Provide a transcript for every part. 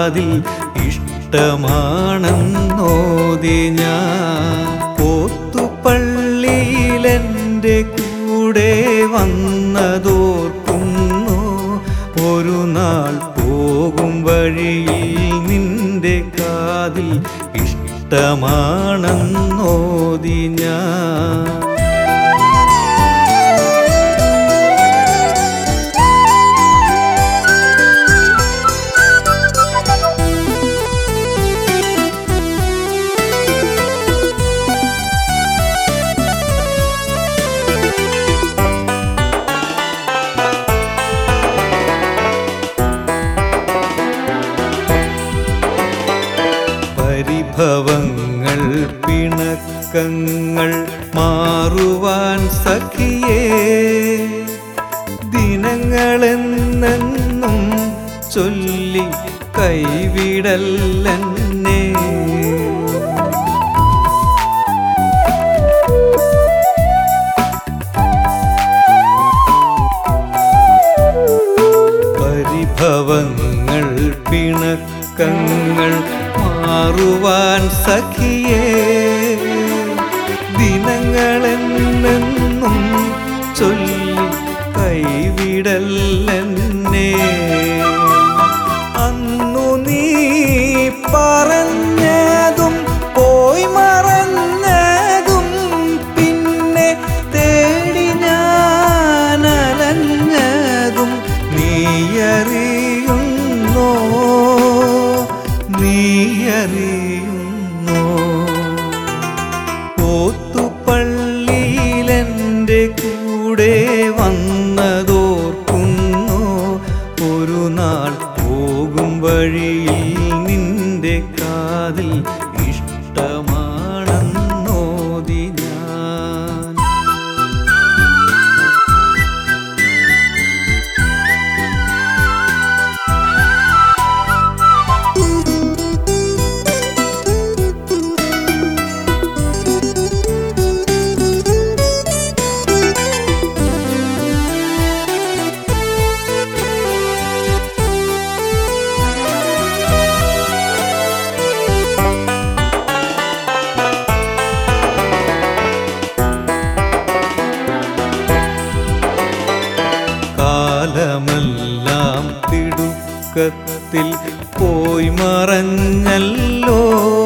കാതിൽ ഇഷ്ടമാണെന്നോതി ഞാൻ പോത്തുപള്ളിയിലെൻ്റെ കൂടെ വന്നതോർക്കുന്നു ഒരു നാൾ പോകും വഴിയിൽ നിന്റെ കാതിൽ ഇഷ്ടമാണെന്നോതി ഞാൻ പരിഭവങ്ങൾ പിണക്കങ്ങൾ മാറുവാൻ സഖിയേ ദിനങ്ങളെന്നെന്നും ചൊല്ലി കൈവിടല്ലെന്നെ പരിഭവങ്ങൾ പിണക്കങ്ങൾ മാറുവാൻ സഖിയേ ദിനങ്ങളെന്നെന്നും ചൊല്ലി കൈവിടല്ലെന്നെ അന്നു നീ പറഞ്ഞതും പോയി മറഞ്ഞതും പിന്നെ തേടി ഞാൻ അലഞ്ഞതും നീയറിയുന്നോ നീയറിയുന്നോ പോത്തുപള്ളിയിലെൻ്റെ കൂടെ വന്നതോർക്കുന്നു ഒരു നാൾ പോകും വഴിയിൽ നിന്റെ കാതിൽ ഇഷ്ടമാണെന്നോതി ഞാൻ കാലമെല്ലാം തിടുക്കത്തിൽ പോയി മറഞ്ഞല്ലോ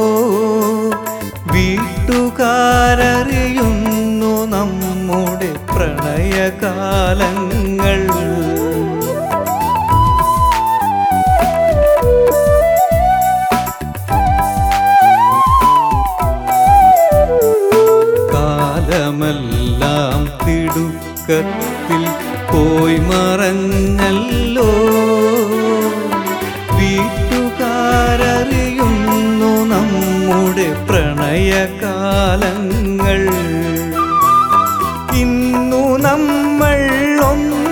വീട്ടുകാരറിയുന്നു നമ്മുടെ പ്രണയകാലങ്ങൾ കാലമെല്ലാം തിടുക്കത്തിൽ പോയി മറഞ്ഞല്ലോ വീട്ടുകാരറിയുന്നു നമ്മുടെ പ്രണയകാലങ്ങൾ ഇന്നു നമ്മൾ ഒന്ന്